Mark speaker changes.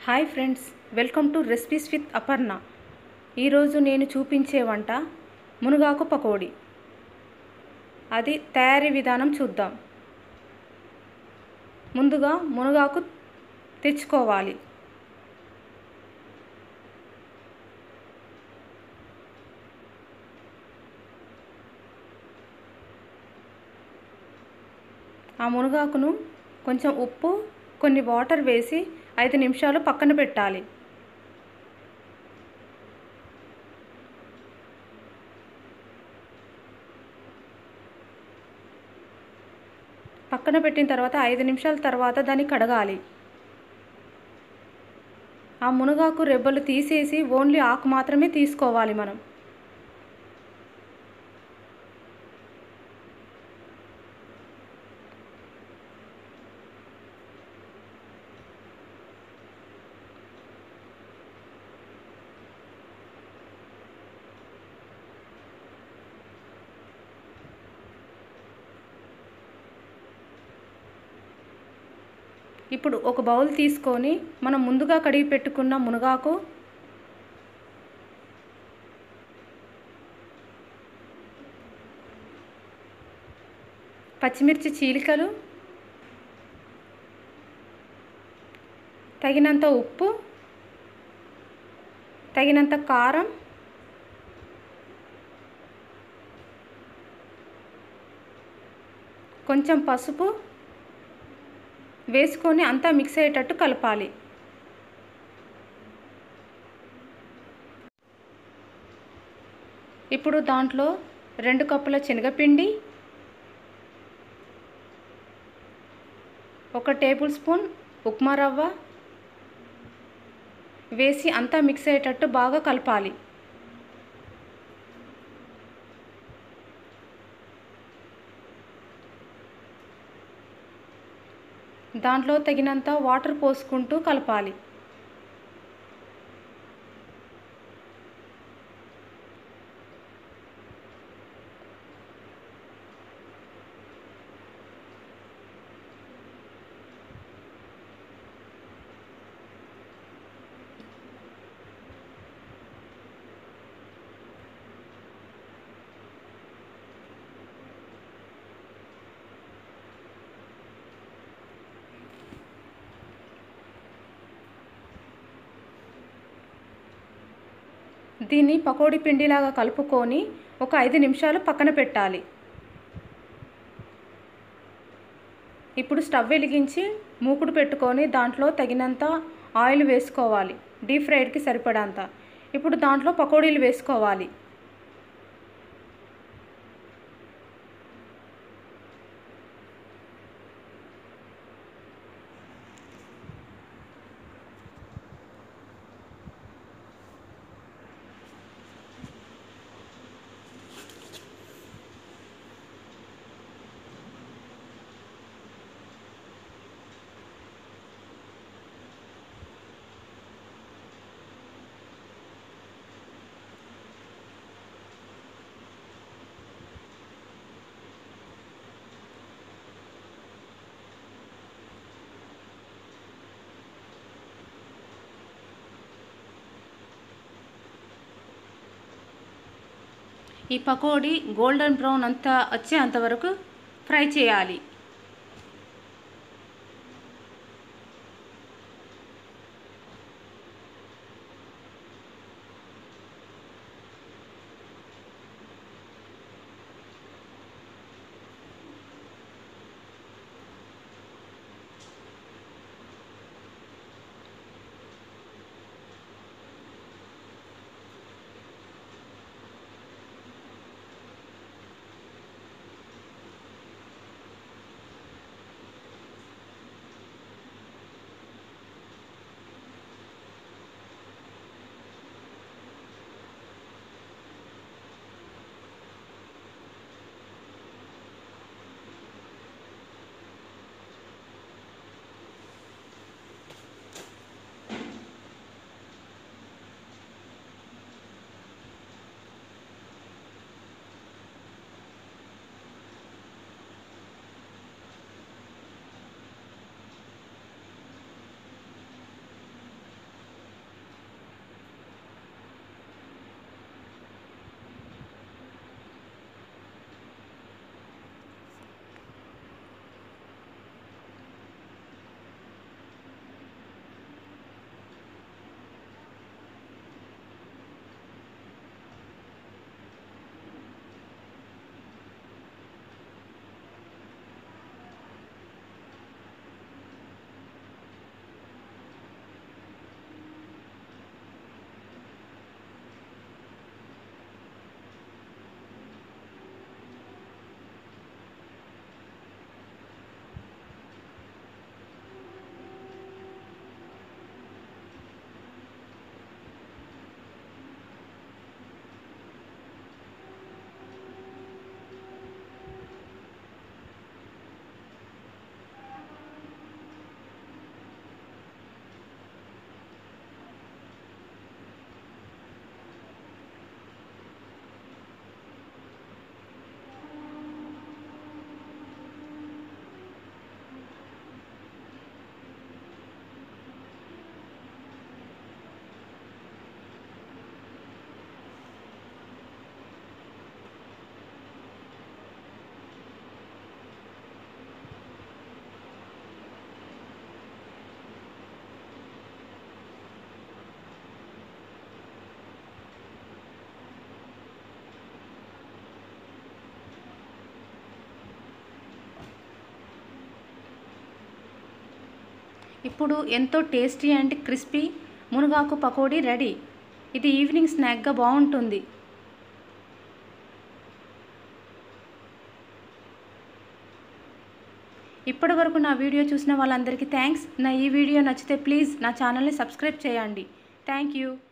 Speaker 1: hi friends welcome to recipes with Aparna ఈరోజు నేను చూపించే వంట మునగాకు పకోడీ అది తయారీ విధానం చూద్దాం ముందుగా మునగాకు తెచ్చుకోవాలి ఆ మునగాకును కొంచెం ఉప్పు కొన్ని వాటర్ వేసి ఐదు నిమిషాలు పక్కన పెట్టాలి పక్కన పెట్టిన తర్వాత ఐదు నిమిషాల తర్వాత దాన్ని కడగాలి ఆ మునగాకు రెబ్బలు తీసేసి ఓన్లీ ఆకు మాత్రమే తీసుకోవాలి మనం ఇప్పుడు ఒక బౌల్ తీసుకొని మనం ముందుగా కడిగి పెట్టుకున్న మునగాకు పచ్చిమిర్చి చీలికలు తగినంత ఉప్పు తగినంత కారం కొంచెం పసుపు వేసుకొని అంతా మిక్స్ అయ్యేటట్టు కలపాలి ఇప్పుడు దాంట్లో రెండు కప్పుల శనగపిండి ఒక టేబుల్ స్పూన్ ఉప్మా రవ్వ వేసి అంతా మిక్స్ అయ్యేటట్టు బాగా కలపాలి దాంట్లో తగినంత వాటర్ పోసుకుంటూ కలపాలి దీన్ని పకోడీ పిండిలాగా కలుపుకొని ఒక ఐదు నిమిషాలు పక్కన పెట్టాలి ఇప్పుడు స్టవ్ వెలిగించి మూకుడు పెట్టుకొని దాంట్లో తగినంత ఆయిల్ వేసుకోవాలి డీప్ ఫ్రైడ్కి సరిపడంత ఇప్పుడు దాంట్లో పకోడీలు వేసుకోవాలి ఈ పకోడీ గోల్డెన్ బ్రౌన్ అంతా వచ్చే అంతవరకు ఫ్రై చేయాలి ఇప్పుడు ఎంతో టేస్టీ అండ్ క్రిస్పీ మునగాకు పకోడీ రెడీ ఇది ఈవినింగ్ స్నాక్గా బాగుంటుంది ఇప్పటి వరకు నా వీడియో చూసిన వాళ్ళందరికీ థ్యాంక్స్ నా ఈ వీడియో నచ్చితే ప్లీజ్ నా ఛానల్ని సబ్స్క్రైబ్ చేయండి థ్యాంక్ యూ